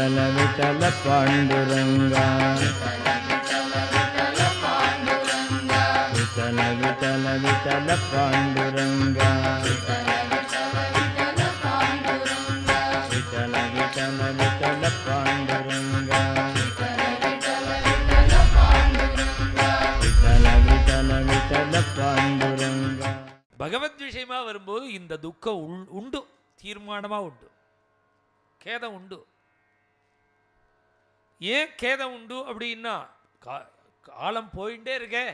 விட்டல விட்டல பாண்டுரங்கா விட்டல விட்டல விட்டல பாண்டுரங்கா விட்டல விட்டல விட்டல பாண்டுரங்கா விட்டல விட்டல விட்டல பாண்டுரங்கா பகவத் விஷயமா வரும்போது இந்த துக்கம் உள் உண்டு தீர்மானமா உண்டு கேதம் உண்டு ஏன் கேதம் உண்டு அப்படின்னா கா- காலம் போயிட்டே இருக்கே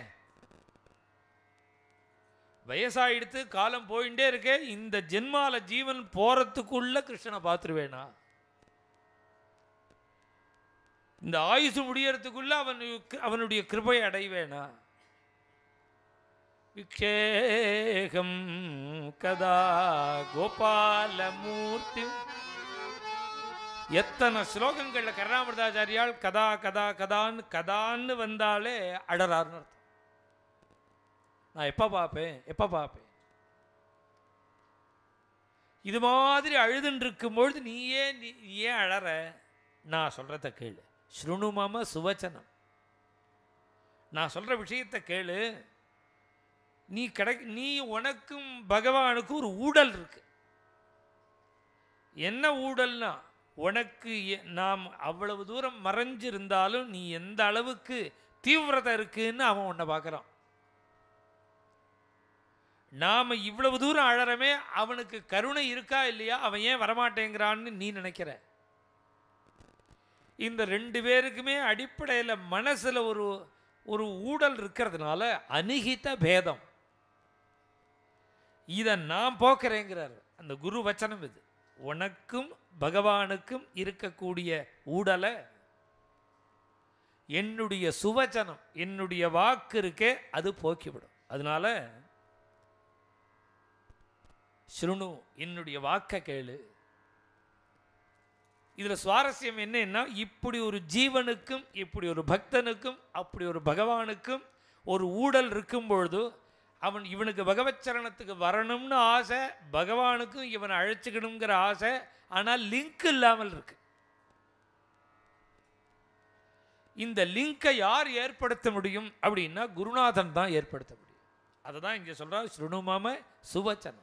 வயசாயிடுத்து காலம் போயிட்டே இருக்கே இந்த ஜென்மால ஜீவன் போறதுக்குள்ள கிருஷ்ணனை பார்த்துருவேனா இந்த ஆயுசு முடியறதுக்குள்ள அவன் அவனுடைய கிருபை அடைவேனா விக்ஷேகம் கதா கோபாலமூர்த்தி எத்தனை ஸ்லோகங்கள்ல கருணாமிரதாச்சாரியால் கதா கதா கதான்னு கதான்னு வந்தாலே அடறாருன்னு அர்த்தம் நான் எப்போ பார்ப்பேன் எப்போ பார்ப்பேன் இது மாதிரி அழுதுன்னு இருக்கும்பொழுது நீ ஏன் நீ நீ ஏன் அழற நான் சொல்கிறத கேளு ஸ்ருணுமம சுவச்சனம் நான் சொல்கிற விஷயத்தை கேளு நீ கிடை நீ உனக்கும் பகவானுக்கும் ஒரு ஊடல் இருக்கு என்ன ஊடல்னா உனக்கு எ- நாம் அவ்வளவு தூரம் மறைஞ்சிருந்தாலும் நீ எந்த அளவுக்கு தீவிரதை இருக்குன்னு அவன் உன்னை பார்க்குறான் நாம் இவ்வளவு தூரம் அழறமே அவனுக்கு கருணை இருக்கா இல்லையா அவன் ஏன் வரமாட்டேங்கிறான்னு நீ நினைக்கிற இந்த ரெண்டு பேருக்குமே அடிப்படையில் மனசில் ஒரு ஒரு ஊடல் இருக்கிறதுனால அனுகித பேதம் இதை நான் போக்குறேங்கிறார் அந்த குரு வச்சனம் இது உனக்கும் பகவானுக்கும் இருக்கக்கூடிய ஊடலை என்னுடைய சுவச்சனம் என்னுடைய வாக்கு இருக்கே அது போக்கிவிடும் அதனால ஸ்ருணு என்னுடைய வாக்கை கேளு இதில் சுவாரஸ்யம் என்னன்னா இப்படி ஒரு ஜீவனுக்கும் இப்படி ஒரு பக்தனுக்கும் அப்படி ஒரு பகவானுக்கும் ஒரு ஊடல் இருக்கும் பொழுது அவன் இவனுக்கு பகவத் சரணத்துக்கு வரணும்னு ஆசை பகவானுக்கும் இவனை அழைச்சிக்கணுங்கிற ஆசை ஆனால் லிங்க் இல்லாமல் இருக்கு இந்த லிங்கை யார் ஏற்படுத்த முடியும் அப்படின்னா குருநாதன் தான் ஏற்படுத்த முடியும் அதை தான் இங்கே சொல்கிறார் ஸ்ருணுமம சுவச்சனம்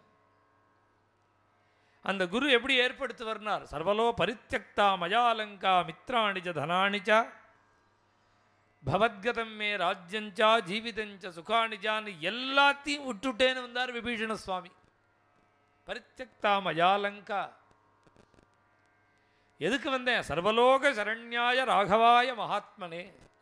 அந்த குரு எப்படி ஏற்படுத்துவர்னார் சர்வலோ பரித்தியக்தா மயாலங்கா மித்ராணிஜ தனானிச்ச பவத்கதம் மே ராஜ்யஞ்சா ஜீவிதஞ்ச சுகானிஜான்னு எல்லாத்தையும் விட்டுட்டேன்னு வந்தார் விபீஷண சுவாமி பரித்தியக்தா மயாலங்கா எதுக்கு வந்தேன் சர்வலோக சரண்யாய ராகவாய மகாத்மனே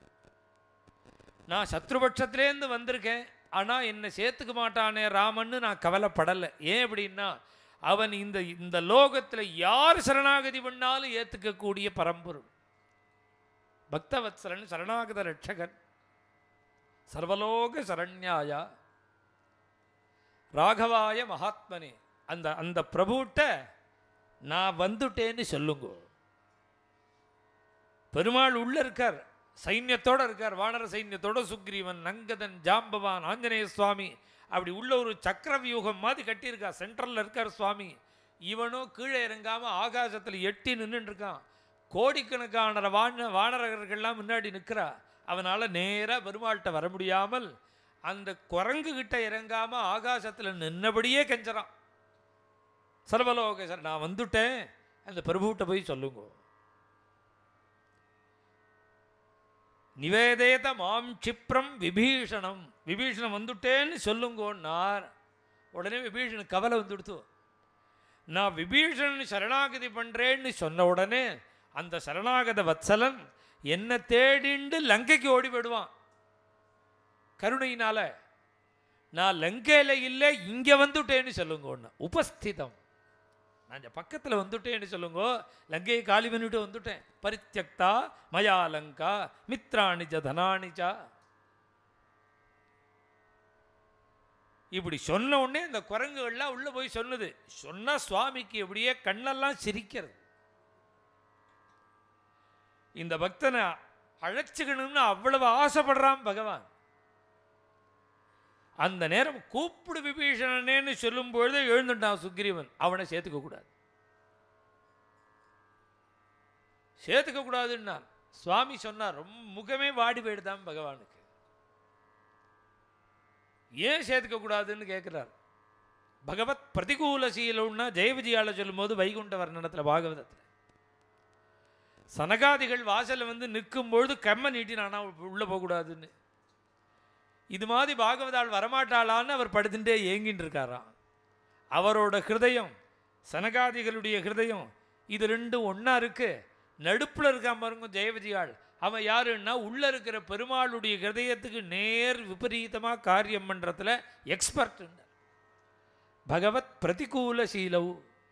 நான் சத்ருபட்சத்திலேருந்து வந்திருக்கேன் ஆனால் என்னை சேர்த்துக்க மாட்டானே ராமன்னு நான் கவலைப்படலை ஏன் அப்படின்னா அவன் இந்த இந்த லோகத்தில் யார் சரணாகதி பண்ணாலும் ஏற்றுக்கக்கூடிய பரம்பொருள் பக்தவத்சரன் சரணாகத ரட்சகன் சர்வலோக சரண்யாயா ராகவாய மகாத்மனே அந்த அந்த பிரபுட்ட நான் வந்துட்டேன்னு சொல்லுங்க பெருமாள் உள்ள இருக்கார் சைன்யத்தோட இருக்கார் வானர சைன்யத்தோட சுக்ரீவன் நங்கதன் ஜாம்பவான் ஆஞ்சநேய சுவாமி அப்படி உள்ள ஒரு சக்கர வியூகம் மாதிரி கட்டியிருக்கா சென்ட்ரல்ல இருக்கார் சுவாமி இவனும் கீழே இறங்காம ஆகாசத்தில் எட்டி நின்றுட்டு இருக்கான் கோடிக்கணக்கான வான வானரர்கள்லாம் முன்னாடி நிற்கிறா அவனால் நேராக பெருமாள்கிட்ட வர முடியாமல் அந்த குரங்கு கிட்ட இறங்காம ஆகாசத்தில் நின்னபடியே கெஞ்சறான் சர்வலோக சார் நான் வந்துட்டேன் அந்த பிரபுகிட்ட போய் சொல்லுங்க நிவேதேத மாம் சிப்ரம் விபீஷணம் விபீஷணம் வந்துட்டேன்னு சொல்லுங்கன்னார் உடனே விபீஷணன் கவலை வந்துடுத்து நான் விபீஷணன் சரணாகதி பண்ணுறேன்னு சொன்ன உடனே அந்த சரணாகத வத்சலன் என்னை தேடிண்டு லங்கைக்கு ஓடி போயிடுவான் கருணையினால நான் லங்கையில் இல்லை இங்கே வந்துட்டேன்னு சொல்லுங்க ஒன்று உபஸ்திதம் நான் இந்த பக்கத்தில் வந்துட்டேன்னு சொல்லுங்க லங்கையை காலி பண்ணிட்டு வந்துட்டேன் பரித்தியக்தா மயா லங்கா மித்ராணிஜ தனானிஜா இப்படி சொன்ன உடனே இந்த குரங்குகள்லாம் உள்ள போய் சொன்னது சொன்னா சுவாமிக்கு எப்படியே கண்ணெல்லாம் சிரிக்கிறது இந்த பக்தனை அழைச்சிக்கணும்னு அவ்வளவு ஆசைப்படுறான் பகவான் அந்த நேரம் கூப்பிடு விபீஷணனேன்னு சொல்லும் பொழுதே எழுந்துட்டான் சுக்ரீவன் அவனை சேர்த்துக்க கூடாது சேர்த்துக்க கூடாதுன்னார் சுவாமி சொன்னார் ரொம்ப முகமே வாடி போயிடுதான் பகவானுக்கு ஏன் சேர்த்துக்க கூடாதுன்னு கேட்குறார் பகவத் பிரதிகூல சீலம்னா ஜெய விஜயால சொல்லும்போது வைகுண்ட வர்ணனத்தில் பாகவதத்தில் சனகாதிகள் வாசல்ல வந்து நிற்கும் பொழுது கம்ம நீட்டினானா உள்ளே போகக்கூடாதுன்னு இது மாதிரி பாகவதால் வரமாட்டாளான்னு அவர் படுத்துட்டே ஏங்கின்னு இருக்காராம் அவரோட ஹிருதயம் சனகாதிகளுடைய ஹிருதயம் இது ரெண்டும் ஒன்றா இருக்கு நடுப்புல இருக்கான் பாருங்க ஜெய விஜயாள் அவன் யாருன்னா உள்ள இருக்கிற பெருமாளுடைய ஹிருதயத்துக்கு நேர் விபரீதமாக காரியம் பண்ணுறதுல எக்ஸ்பர்ட் பகவத் பிரதிகூல சீலவு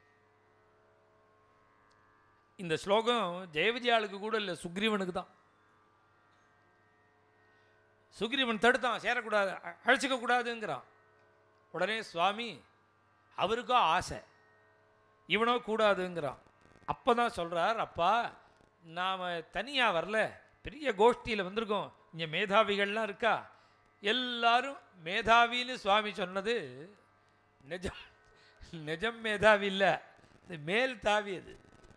இந்த ஸ்லோகம் ஜெயவிஜயாளுக்கு கூட இல்லை சுக்ரீவனுக்கு தான் சுக்ரீவன் தடுத்தான் சேரக்கூடாது அ- அழைச்சிக்க கூடாதுங்கிறான் உடனே சுவாமி அவருக்கும் ஆசை இவனோ கூடாதுங்கிறான் அப்போ தான் சொல்கிறார் அப்பா நாம் தனியாக வரல பெரிய கோஷ்டியில் வந்திருக்கோம் இங்கே மேதாவிகள்லாம் இருக்கா எல்லாரும் மேதாவின்னு சுவாமி சொன்னது நிஜம் நிஜம் மேதாவி இல்லை இது மேல் தாவி அது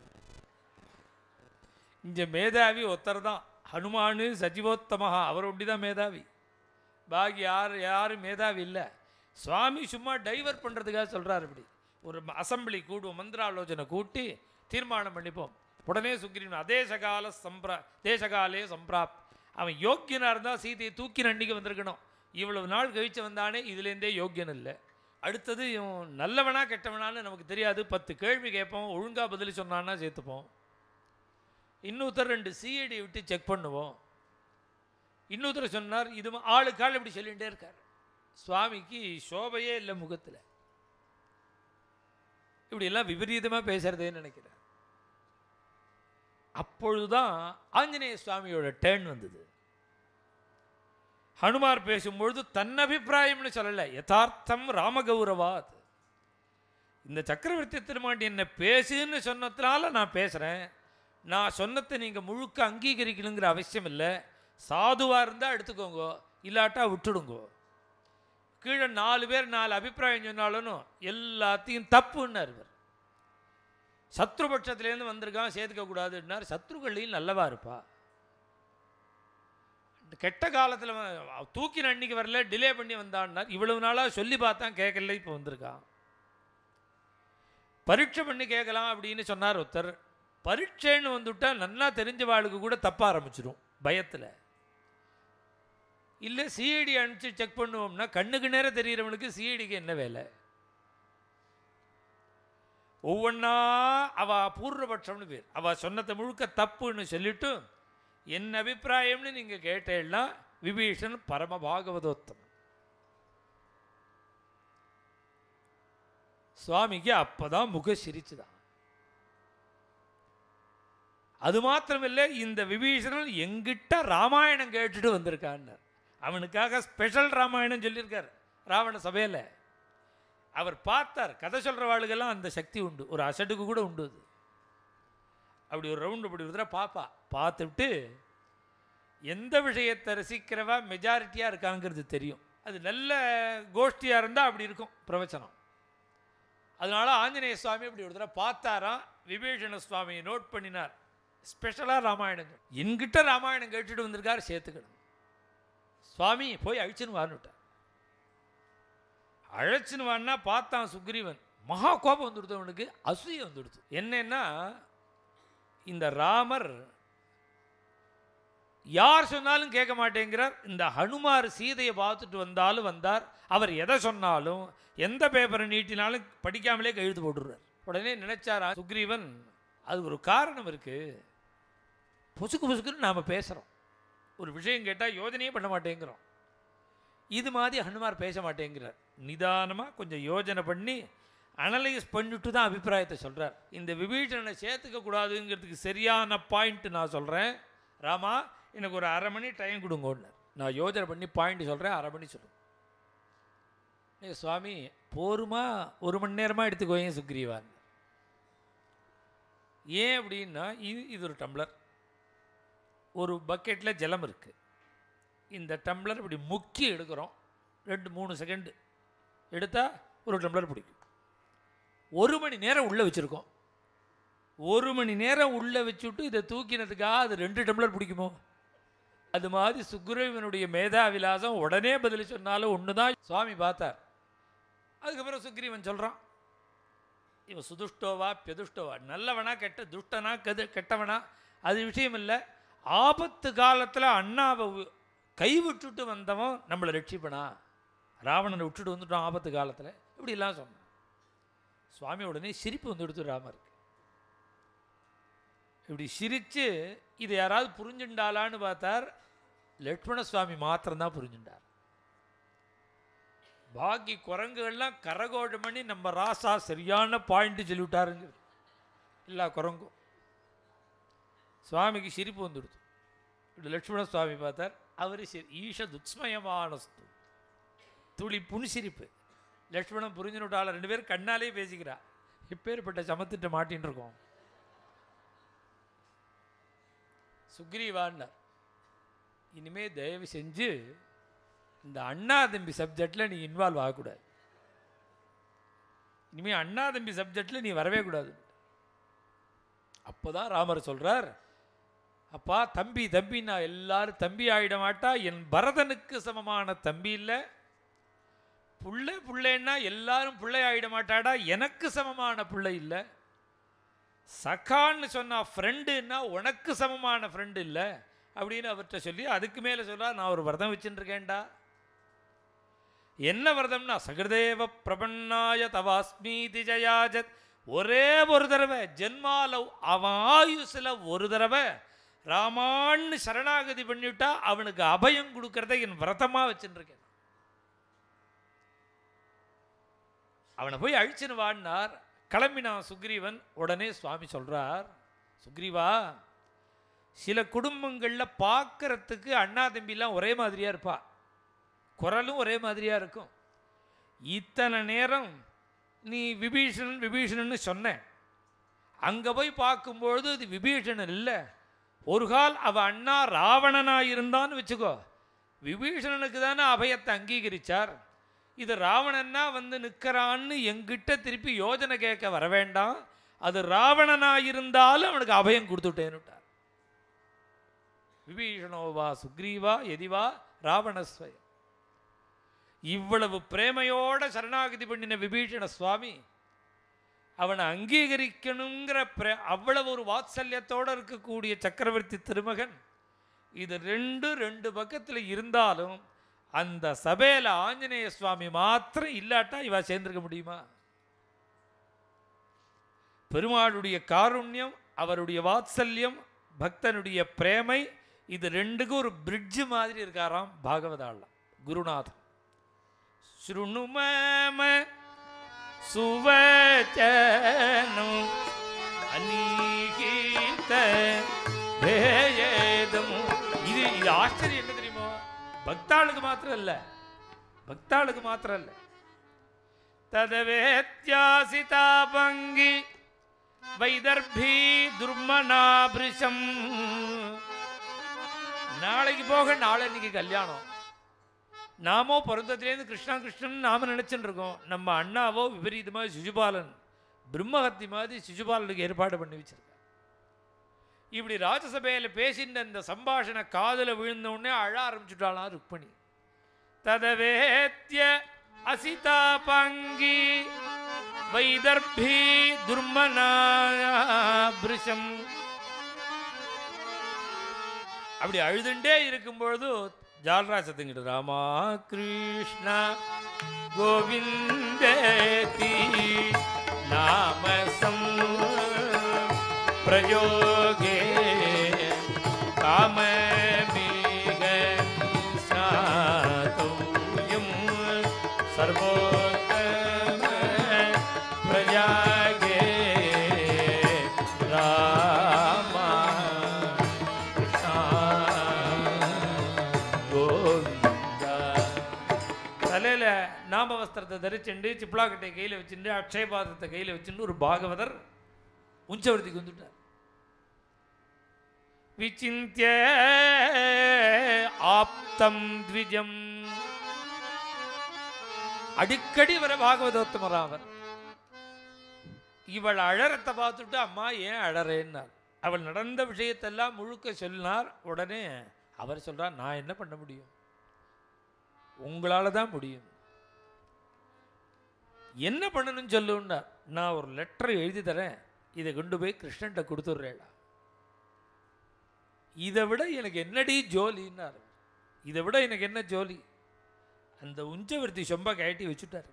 இங்கே மேதாவி ஒருத்தர் தான் ஹனுமானு சஜிவோத்தமஹா அவர் ஒண்டி தான் மேதாவி பாக்கி யார் யாரும் மேதாவி இல்லை சுவாமி சும்மா டைவர்ட் பண்ணுறதுக்காக சொல்கிறார் இப்படி ஒரு அசம்பிளி கூடுவோம் மந்திராலோசனை கூட்டி தீர்மானம் பண்ணிப்போம் உடனே சுக்கிரீவன் அதே சகால சம்பிரா தேசகாலே சம்பிராப் அவன் யோக்கியனாக இருந்தால் சீதையை தூக்கி அன்னைக்கு வந்திருக்கணும் இவ்வளவு நாள் கழிச்சு வந்தானே இதுலேருந்தே யோக்கியன் இல்லை அடுத்தது இவன் நல்லவனா கெட்டவனான்னு நமக்கு தெரியாது பத்து கேள்வி கேட்போம் ஒழுங்காக பதில் சொன்னான்னா சேர்த்துப்போம் இன்னொருத்தர் ரெண்டு சிஐடி விட்டு செக் பண்ணுவோம் இன்னொருத்தர் சொன்னார் இது மா- ஆளுக்கு ஆள் இப்படி சொல்லிகிட்டே இருக்கார் சுவாமிக்கு சோபையே இல்லை முகத்தில் இப்படியெல்லாம் விபரீதமாக பேசுறதேன்னு நினைக்கிறார் அப்பொழுதுதான் ஆஞ்சநேய சுவாமியோட டேர்ன் வந்தது ஹனுமார் பேசும்பொழுது தன் அபிப்பிராயம்னு சொல்லலை யதார்த்தம் ராமகௌரவாத் இந்த சக்கரவர்த்தி திருமாண்டி என்ன பேசுன்னு சொன்னதுனால நான் பேசுகிறேன் நான் சொன்னதை நீங்கள் முழுக்க அங்கீகரிக்கணுங்கிற அவசியம் இல்லை சாதுவாக இருந்தால் எடுத்துக்கோங்க இல்லாட்டா விட்டுடுங்கோ கீழே நாலு பேர் நாலு அபிப்பிராயம் சொன்னாலும் எல்லாத்தையும் தப்புன்னார் இவர் சத்ருபட்சத்துலேருந்து வந்திருக்கான் சேர்த்துக்க கூடாதுன்னார் சத்ருக்கள்லையும் நல்லவா இருப்பா இந்த கெட்ட காலத்தில் தூக்கின அன்னைக்கு வரல டிலே பண்ணி வந்தான்னார் இவ்வளவு நாளாக சொல்லி பார்த்தான் கேட்கல இப்போ வந்திருக்கான் பரீட்சை பண்ணி கேட்கலாம் அப்படின்னு சொன்னார் ஒருத்தர் பரீட்சைன்னு வந்துவிட்டா நல்லா தெரிஞ்சவாளுக்கு கூட தப்ப ஆரம்பிச்சிடும் பயத்தில் இல்லை சிஐடி அனுப்பிச்சு செக் பண்ணுவோம்னா கண்ணுக்கு நேரம் தெரிகிறவனுக்கு சிஐடிக்கு என்ன வேலை ஒவ்வொன்றா அவ பூர்வபட்சம்னு பேர் அவ சொன்னதை முழுக்க தப்புன்னு சொல்லிட்டு என் அபிப்பிராயம்னு நீங்கள் கேட்டேன்னா விபீஷன் பரம பாகவதோத்தமன் சுவாமிக்கு அப்பதான் முக சிரிச்சுதான் அது மாத்திரமில்லை இந்த விபீஷணன் எங்கிட்ட ராமாயணம் கேட்டுட்டு வந்திருக்கான்னார் அவனுக்காக ஸ்பெஷல் ராமாயணம் சொல்லியிருக்கார் ராவண சபையில் அவர் பார்த்தார் கதை சொல்கிறவாளுக்கெல்லாம் அந்த சக்தி உண்டு ஒரு அசட்டுக்கு கூட உண்டு அது அப்படி ஒரு ரவுண்டு இப்படி ஒரு தடவை பார்ப்பா பார்த்துட்டு எந்த விஷயத்தை ரசிக்கிறவா மெஜாரிட்டியாக இருக்காங்கிறது தெரியும் அது நல்ல கோஷ்டியாக இருந்தால் அப்படி இருக்கும் பிரவச்சனம் அதனால ஆஞ்சநேய சுவாமி இப்படி ஒரு தடவை பார்த்தாராம் விபீஷண சுவாமியை நோட் பண்ணினார் ஸ்பெஷலாக ராமாயணம் என்கிட்ட ராமாயணம் கேட்டுட்டு வந்திருக்கார் சேர்த்துக்கணும் சுவாமி போய் அழிச்சுன்னு வான்னுட்டார் அழைச்சின்னு வான்னா பார்த்தான் சுக்ரீவன் மகா கோபம் வந்துடுது அவனுக்கு அசூய வந்துடுது என்னன்னா இந்த ராமர் யார் சொன்னாலும் கேட்க மாட்டேங்கிறார் இந்த ஹனுமார் சீதையை பார்த்துட்டு வந்தாலும் வந்தார் அவர் எதை சொன்னாலும் எந்த பேப்பரை நீட்டினாலும் படிக்காமலே கழுத்து போட்டுடுறார் உடனே நினைச்சாரா சுக்ரீவன் அது ஒரு காரணம் இருக்கு பொசுக்கு பொசுக்குன்னு நாம் பேசுகிறோம் ஒரு விஷயம் கேட்டால் யோஜனையே பண்ண மாட்டேங்கிறோம் இது மாதிரி ஹனுமார் பேச மாட்டேங்கிறார் நிதானமாக கொஞ்சம் யோஜனை பண்ணி அனலைஸ் பண்ணிட்டு தான் அபிப்பிராயத்தை சொல்கிறார் இந்த விபீஷணனை சேர்த்துக்க கூடாதுங்கிறதுக்கு சரியான பாயிண்ட் நான் சொல்கிறேன் ராமா எனக்கு ஒரு அரை மணி டைம் கொடுங்கன்னு நான் யோஜனை பண்ணி பாயிண்ட் சொல்கிறேன் அரை மணி சொல்லுங்க ஏ சுவாமி போருமா ஒரு மணி நேரமாக எடுத்துக்கோங்க சுக்ரீவான் ஏன் அப்படின்னா இது இது ஒரு டம்ளர் ஒரு பக்கெட்டில் ஜலம் இருக்குது இந்த டம்ளர் இப்படி முக்கி எடுக்கிறோம் ரெண்டு மூணு செகண்டு எடுத்தால் ஒரு டம்ளர் பிடிக்கும் ஒரு மணி நேரம் உள்ளே வச்சுருக்கோம் ஒரு மணி நேரம் உள்ளே வச்சுட்டு இதை தூக்கினதுக்காக அது ரெண்டு டம்ளர் பிடிக்குமோ அது மாதிரி சுக்ரீவனுடைய மேதா விலாசம் உடனே பதில் சொன்னாலும் ஒன்று தான் சுவாமி பார்த்தார் அதுக்கப்புறம் சுக்ரீவன் சொல்கிறான் இவன் சுதுஷ்டோவா பெதுஷ்டோவா நல்லவனா கெட்ட துஷ்டனா கெது கெட்டவனா அது விஷயம் இல்லை ஆபத்து காலத்தில் அண்ணாவை வி- கைவிட்டுட்டு வந்தவன் நம்மளை ரட்சிப்பனா ராவணனை விட்டுட்டு வந்துட்டான் ஆபத்து காலத்தில் இப்படிலாம் சொன்னான் சுவாமி உடனே சிரிப்பு வந்து எடுத்து ராமருக்கு இப்படி சிரித்து இது யாராவது புரிஞ்சுண்டாலான்னு பார்த்தார் லட்சுமண சுவாமி மாத்திரம்தான் புரிஞ்சுண்டார் பாக்கி குரங்குகள்லாம் கரகோஷம் பண்ணி நம்ம ராசா சரியான பாயிண்ட் சொல்லிவிட்டாருங்க எல்லா குரங்கும் சுவாமிக்கு சிரிப்பு வந்துடுது இப்படி லட்சுமண சுவாமி பார்த்தார் அவர் சரி ஈஷ துத்ஸ்மயமானஸ்து துளி புன்சிரிப்பு லட்சுமணன் புரிஞ்சுனுட்டால ரெண்டு பேரும் கண்ணாலே பேசிக்கிறா இப்பேற்பட்ட சமத்திட்ட மாட்டின்னு இருக்கோம் சுக்ரீவான்னார் இனிமே தயவு செஞ்சு இந்த அண்ணா தம்பி சப்ஜெக்டில் நீ இன்வால்வ் ஆகக்கூடாது இனிமே அண்ணா தம்பி சப்ஜெக்டில் நீ வரவே கூடாது அப்போதான் ராமர் சொல்றார் அப்பா தம்பி தம்பி நான் எல்லாரும் தம்பி ஆயிட மாட்டா என் பரதனுக்கு சமமான தம்பி இல்லை புள்ளை புள்ளைன்னா எல்லாரும் பிள்ளை ஆயிட மாட்டாடா எனக்கு சமமான பிள்ளை இல்லை சகான்னு சொன்னா ஃப்ரெண்டுன்னா உனக்கு சமமான ஃப்ரெண்டு இல்லை அப்படின்னு அவர்கிட்ட சொல்லி அதுக்கு மேலே சொல்றா நான் ஒரு விரதம் வச்சுட்டு இருக்கேன்டா என்ன விரதம்னா சகிருதேவ பிரபன்னாய தவாஸ்மீதி ஜயாஜத் ஒரே ஒரு தடவை ஜென்மால அவன் ஆயுசில் ஒரு தடவை ராமான்னு சரணாகதி பண்ணிவிட்டா அவனுக்கு அபயம் கொடுக்கறத என் விரதமாக வச்சுட்டு இருக்கேன் அவனை போய் அழிச்சுன்னு வாடினார் கிளம்பினான் சுக்ரீவன் உடனே சுவாமி சொல்றார் சுக்ரீவா சில குடும்பங்களில் பார்க்கறதுக்கு அண்ணா தம்பிலாம் ஒரே மாதிரியா இருப்பா குரலும் ஒரே மாதிரியா இருக்கும் இத்தனை நேரம் நீ விபீஷணன் விபீஷணன்னு சொன்ன அங்கே போய் பார்க்கும்பொழுது இது விபீஷணன் இல்லை ஒரு கால் அவ அண்ணா ராவணனா இருந்தான்னு வச்சுக்கோ விபீஷணனுக்கு தானே அபயத்தை அங்கீகரிச்சார் இது ராவணன்னா வந்து நிற்கிறான்னு எங்கிட்ட திருப்பி யோஜனை கேட்க வர வேண்டாம் அது ராவணனா இருந்தாலும் அவனுக்கு அபயம் கொடுத்துட்டேன்னுட்டார் விபீஷணோவா சுக்ரீவா எதிவா ராவணஸ்வயம் இவ்வளவு பிரேமையோட சரணாகதி பண்ணின விபீஷண சுவாமி அவனை அங்கீகரிக்கணுங்கிற பிரே அவ்வளவு ஒரு வாத்சல்யத்தோட இருக்கக்கூடிய சக்கரவர்த்தி திருமகன் இது ரெண்டு ரெண்டு பக்கத்தில் இருந்தாலும் அந்த சபையில் ஆஞ்சநேய சுவாமி மாத்திரம் இல்லாட்டா இவ சேர்ந்திருக்க முடியுமா பெருமாளுடைய காருண்யம் அவருடைய வாத்சல்யம் பக்தனுடைய பிரேமை இது ரெண்டுக்கும் ஒரு பிரிட்ஜ் மாதிரி இருக்காராம் பாகவதாளம் குருநாதன் శృణుమమ సువచనం அநீகீத வேதம் இது இது ஆச்சரியம் என்ன தெரியுமோ பக்தாளுக்கு மாத்திரம் இல்ல பக்தாளுக்கு மாத்திரம் இல்ல ததவேத்யாசிதா பங்கி வைதர்பி துர்மனாபிருஷம் நாளைக்கு போக நாளன்னைக்கு கல்யாணம் நாமோ பிறந்ததுலேருந்து கிருஷ்ணா கிருஷ்ணன் நாம நினைச்சுட்டு இருக்கோம் நம்ம அண்ணாவோ விபரீதமாக சிசுபாலன் பிரம்மஹத்தி மாதிரி சிசுபாலனுக்கு ஏற்பாடு பண்ணி வச்சிருக்கார் இப்படி ராஜசபையில் பேசின்ற இந்த சம்பாஷண காதில் விழுந்த உடனே அழ ஆரம்பிச்சுட்டாளாம் ருக்மணி ததவேத்ய அசிதா பங்கி வைதர்பி துர்மனாபிருஷம் அப்படி அழுதுண்டே இருக்கும்பொழுது ஜால்ராசத்துங்கிட்ட ராமா கிருஷ்ணா கோவிந்தேதி நாமசம் பிரயோகே காமமேக ஸ்நாதோயம் சர்வோத்தம பிரஜாகே ராமா கிருஷ்ணா கோவிந்தா தலையில் நாம வஸ்திரத்தை தரிச்சுண்டு சிப்ளாக்கட்டை கையில் வச்சுட்டு அக்ஷயபாதத்தை கையில் வச்சுட்டு ஒரு பாகவதர் உஞ்சவர்த்திக்கு வந்துட்டார் விசிந்திய ஆப்தம் த்விஜம் அடிக்கடி வர பாகவதோத்தமர் அவர் இவள் அழறத்தை பார்த்துட்டு அம்மா ஏன் அழறேன்னார் அவள் நடந்த விஷயத்தெல்லாம் முழுக்க சொன்னார் உடனே அவர் சொல்றார் நான் என்ன பண்ண முடியும் உங்களால தான் முடியும் என்ன பண்ணணும்னு சொல்லுன்னார் நான் ஒரு லெட்டர் எழுதி தரேன் இதை கொண்டு போய் கிருஷ்ணன்ட்ட கொடுத்துட்றேடா இதை விட எனக்கு என்னடி ஜோலின்னார் இதை விட எனக்கு என்ன ஜோலி அந்த உஞ்சவர்த்தி சொம்ப கழட்டி வச்சுட்டார்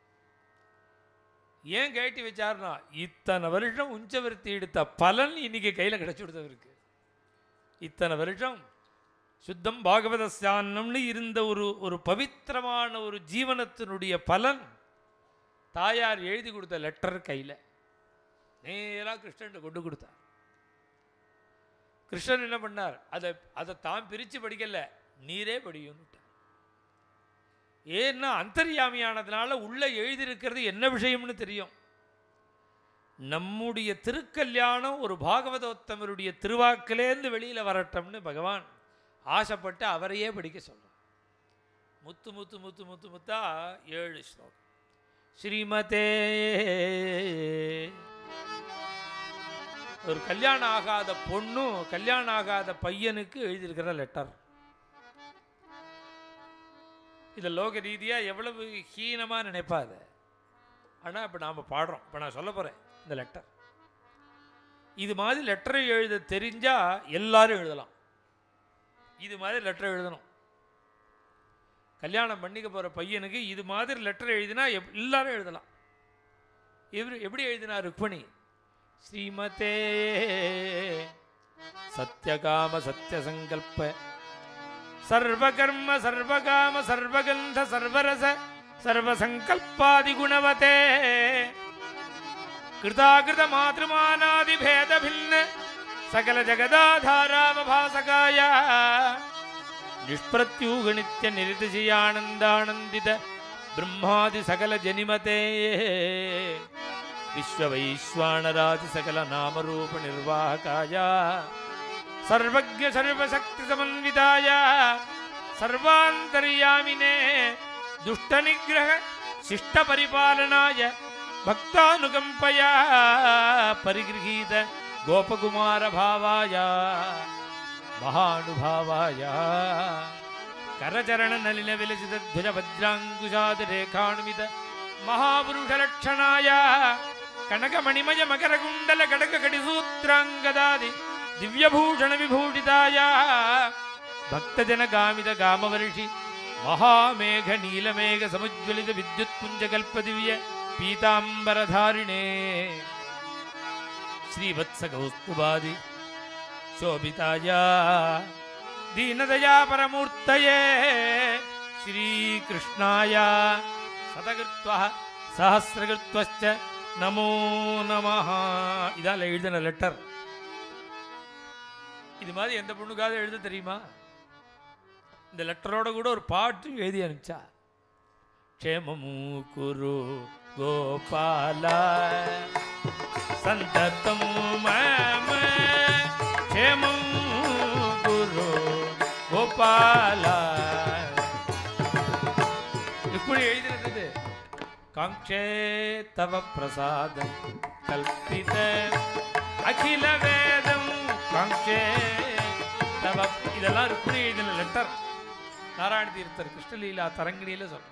ஏன் கழட்டி வச்சாருன்னா இத்தனை வருஷம் உஞ்சவர்த்தி எடுத்த பலன் இன்னைக்கு கையில் கிடைச்சு கொடுத்தவருக்கு இத்தனை வருஷம் சுத்தம் பாகவத ஸ்தானம்னு இருந்த ஒரு ஒரு பவித்திரமான ஒரு ஜீவனத்தினுடைய பலன் தாயார் எழுதி கொடுத்த லெட்டர் கையில் நேராக கிருஷ்ணன் கொண்டு கொடுத்தார் கிருஷ்ணன் என்ன பண்ணார் அதை அதை தான் பிரித்து படிக்கல நீரே படியும்னுட்டார் ஏன்னா அந்தர்யாமியானதுனால உள்ள எழுதியிருக்கிறது என்ன விஷயம்னு தெரியும் நம்முடைய திருக்கல்யாணம் ஒரு பாகவதோத்தமருடைய திருவாக்கிலேருந்து வெளியில் வரட்டும்னு பகவான் ஆசைப்பட்டு அவரையே படிக்க சொல்றார் முத்து முத்து முத்து முத்து முத்தா ஏழு ஸ்லோகம் ஸ்ரீமதே ஒரு கல்யாணம் ஆகாத பொண்ணும் கல்யாணம் ஆகாத பையனுக்கு எழுதியிருக்கிற லெட்டர் இதை லோக ரீதியாக எவ்வளவு ஹீனமாக நினைப்பாத ஆனால் இப்போ நாம் பாடுறோம் இப்போ நான் சொல்ல போகிறேன் இந்த லெட்டர் இது மாதிரி லெட்டரை எழுத தெரிஞ்சால் எல்லாரும் எழுதலாம் இது மாதிரி லெட்டர் எழுதணும் கல்யாணம் பண்ணிக்க போகிற பையனுக்கு இது மாதிரி லெட்டர் எழுதினா எப் எல்லாரும் எழுதலாம் இவர் எப்படி எழுதினா ருக்மணி ஸ்ரீமதே சத்யகாம சத்யசங்கல்ப சர்வகர்ம சர்வகாம சர்வகந்த சர்வரச சர்வசங்கல்பாதி குணவதே கிருதாகிருத மாத்ருமானாதி பேத பின்ன சகல ஜகதாதாராவபாசகாய நிஷ்பிரத்யூக நித்ய நிருதிசயானந்தானந்தித பிரம்மாதி சகல ஜனிமதே விஸ்வவைஸ்வானராதி சகல நாமரூப நிர்வாகாய சர்வஜ சர்வசக்தி சமன்விதாய சர்வாந்தர்யாமினே துஷ்ட நிகிரக சிஷ்ட பரிபாலனாய பக்தானுகம்பயா பரிகிரகீத கோபகுமார பாவாய மகானுபாவாய கரச்சரண நலின விலசித த்வஜ வஜ்ராங்குஷாதி ரேகாணுமித மகாபுருஷலட்சணாய கனகமணிமய மகரகுண்டல கடக கடிசூத்ராங்கதாதி ದಿವ್ಯಭೂಷಣ ವಿಭೂಷಿತಾಯ ಭಕ್ತಜನ ಗಾಮಿದ ಗಾಮವರ್ಷಿ ಮಹಾಮೇಘ ನೀಲಮೇಘ ಸಮುಜ್ವಲಿತ ವಿದ್ಯುತ್ ಪುಂಜಕಲ್ಪ ದಿವ್ಯ ಪೀತಾಂಬರಧಾರಿಣೇ ಶ್ರೀವತ್ಸ ಕೌಸ್ತುಭಾದಿ ಶೋಭಿತಾಯ ದೀನದಯಾ ಪರಮೂರ್ತಯೇ ಶ್ರೀಕೃಷ್ಣಾಯ ಸತಕೃತ್ವ ಸಹಸ್ರಕೃತ್ವಶ್ಚ ನಮೋ ನಮಃ ಇದಾல எழுதின லெட்டர் இது மாதிரி எந்த பொண்ணுக்காவது எழுத தெரியுமா இந்த லெட்டரோட கூட ஒரு பாட்டு எழுதி அனுப்பிச்சா க்ஷேமமு குரு கோபால சந்தத்தம் மம க்ஷேமம் குரு கோபால எப்படி எழுதினது காங்கே தவ பிரசாதம் கல்பித அகில வேதம் காங்கே தவ இதெல்லாம் ருக்மிணி எழுதின லெட்டர் நாராயண தீர்த்தர் கிருஷ்ணலீலா தரங்கிணியில் சொல்ற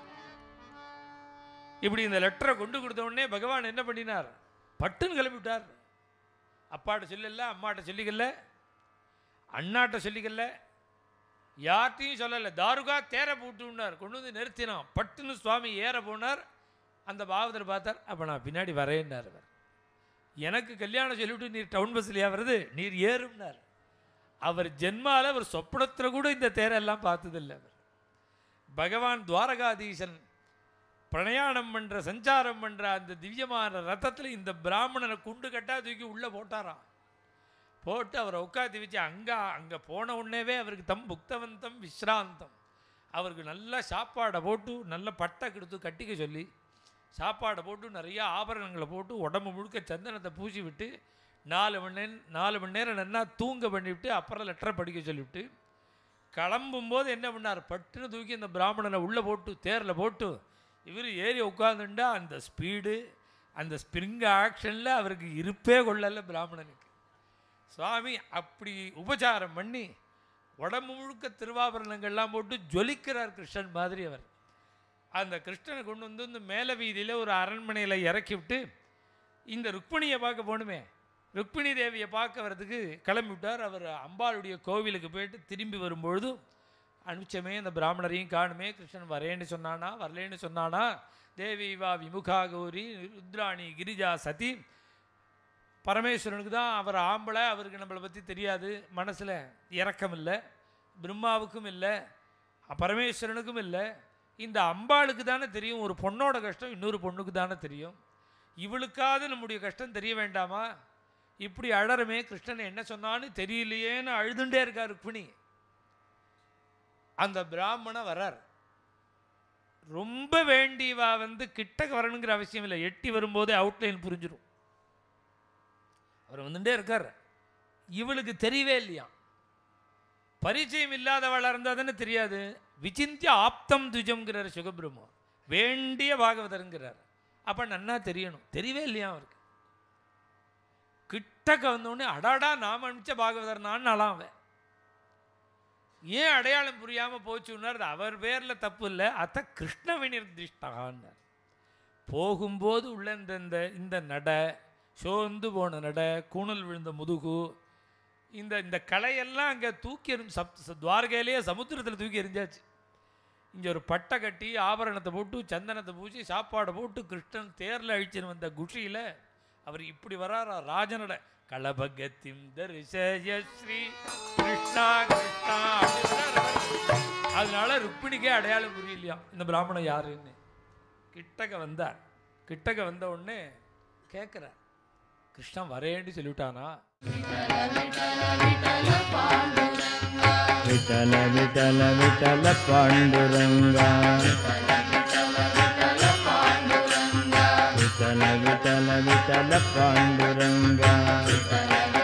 இப்படி இந்த லெட்டரை கொண்டு கொடுத்த உடனே பகவான் என்ன பண்ணினார் பட்டுன்னு கிளம்பிவிட்டார் அப்பாட்ட சொல்லல அம்மாட்ட சொல்லிக்கல அண்ணாட்ட சொல்லிக்கல யார்ட்டையும் சொல்லலை தாருகா தேர போட்டுனார் கொண்டு வந்து நிறுத்தினான் பட்டுன்னு சுவாமி ஏற போனார் அந்த பாவதர் பார்த்தார் அப்போ நான் பின்னாடி வரேன்னார் அவர் எனக்கு கல்யாணம் சொல்லிவிட்டு நீர் டவுன் பஸ்லையா வருது நீர் ஏறும்னார் அவர் ஜென்மால அவர் சொப்பனத்தில் கூட இந்த தேரெல்லாம் பார்த்ததில்லை அவர் பகவான் துவாரகாதீசன் பிரயாணம் பண்ற சஞ்சாரம் பண்ற அந்த திவ்யமான ரத்தத்தில் இந்த பிராமணனை குண்டு கட்டா தூக்கி உள்ள போட்டாராம் போட்டு அவரை உட்காந்து வச்சு அங்க அங்க போன உடனேவே அவருக்கு தம் புக்தவந்தம் விஸ்ராந்தம் அவருக்கு நல்ல சாப்பாடை போட்டு நல்ல பட்டை கொடுத்து கட்டிக்க சொல்லி சாப்பாடை போட்டு நிறைய ஆபரணங்களை போட்டு உடம்பு முழுக்க சந்தனத்தை பூசி விட்டு நாலு மணி நேரம் நாலு மணி நேரம் நல்லா தூங்க பண்ணிவிட்டு அப்புறம் லெட்டரை படிக்க சொல்லிவிட்டு கிளம்பும்போது என்ன பண்ணார் பட்டுன்னு தூக்கி இந்த பிராமணனை உள்ளே போட்டு தேரில் போட்டு இவர் ஏறி உட்காந்துண்டா அந்த ஸ்பீடு அந்த ஸ்ப்ரிங் ஆக்ஷனில் அவருக்கு இருப்பே கொள்ளல பிராமணனுக்கு சுவாமி அப்படி உபச்சாரம் பண்ணி உடம்பு முழுக்க திருவாபரணங்கள்லாம் போட்டு ஜொலிக்கிறார் கிருஷ்ணன் மாதிரி அவர் அந்த கிருஷ்ணனை கொண்டு வந்து இந்த மேல வீதியில் ஒரு அரண்மனையில் இறக்கி விட்டு இந்த ருக்மிணியை பார்க்க போகணுமே ருக்மிணி தேவியை பார்க்க வரதுக்கு கிளம்பி விட்டார் அவர் அம்பாளுடைய கோவிலுக்கு போயிட்டு திரும்பி வரும்பொழுது அனுப்பிச்சமே இந்த பிராமணரையும் காணுமே கிருஷ்ணன் வரேன்னு சொன்னானா வரலேன்னு சொன்னானா தேவி வா விமுகா கௌரி ருத்ராணி கிரிஜா சதி பரமேஸ்வரனுக்கு தான் அவர் ஆம்பளை அவருக்கு நம்மளை பற்றி தெரியாது மனசில் இரக்கம் இல்லை பிரம்மாவுக்கும் இல்லை பரமேஸ்வரனுக்கும் இல்லை இந்த அம்பாளுக்கு தானே தெரியும் ஒரு பொண்ணோட கஷ்டம் இன்னொரு பொண்ணுக்கு தானே தெரியும் இவளுக்காவது நம்முடைய கஷ்டம் தெரிய வேண்டாமா இப்படி அழறமே கிருஷ்ணன் என்ன சொன்னான்னு தெரியலையேன்னு அழுதுண்டே இருக்கார் ருக்மிணி அந்த பிராமணன் வரார் ரொம்ப வேண்டியவா வந்து கிட்டக்க வரணுங்கிற அவசியம் இல்லை எட்டி வரும்போதே அவுட்லைன் புரிஞ்சிடும் அவர் வந்துட்டே இருக்கார் இவளுக்கு தெரியவே இல்லையா பரிச்சயம் இல்லாதவளாக இருந்தால் தானே தெரியாது விசிந்திய ஆப்தம் துஜம்ங்கிறார் சுகபிரம்மம் வேண்டிய பாகவதருங்கிறார் அப்போ நன்னா தெரியணும் தெரியவே இல்லையா அவருக்கு கிட்டக்க வந்தோடனே அடாடா நாம அனுப்பிச்ச பாகவதர் நான் நலாம் அவன் ஏன் அடையாளம் புரியாமல் போச்சுன்னார் அது அவர் பேரில் தப்பு இல்லை அத்த கிருஷ்ண வினிர்திஷ்டான்னார் போகும்போது உள்ள இந்த இந்த இந்த நடை சோர்ந்து போன நடை கூணல் விழுந்த முதுகு இந்த இந்த கலையெல்லாம் அங்கே தூக்கி எறிஞ்சு சப் ச- துவாரகையிலேயே சமுத்திரத்தில் தூக்கி எறிஞ்சாச்சு இங்கே ஒரு பட்டை கட்டி ஆபரணத்தை போட்டு சந்தனத்தை பூசி சாப்பாடை போட்டு கிருஷ்ணன் தேரில் அழிச்சுன்னு வந்த குஷியில் அவர் இப்படி வராரா ராஜனோட களபகத்திம் தரிசய ஸ்ரீ கிருஷ்ணா கிருஷ்ணா அப்படின்னு வராரு. அதனால ருக்மிணிக்கே அடையாளம் புரியலையா இந்த பிராமணன் யாருன்னு கிட்டக்க வந்தார் கிட்டக்க வந்த உடனே கேட்குறார் கிருஷ்ணன் வரேன்னு சொல்லிவிட்டானா विठल विठल विठल पाण्डुरङ्गा विठल विठल विठल पाण्डुरङ्गा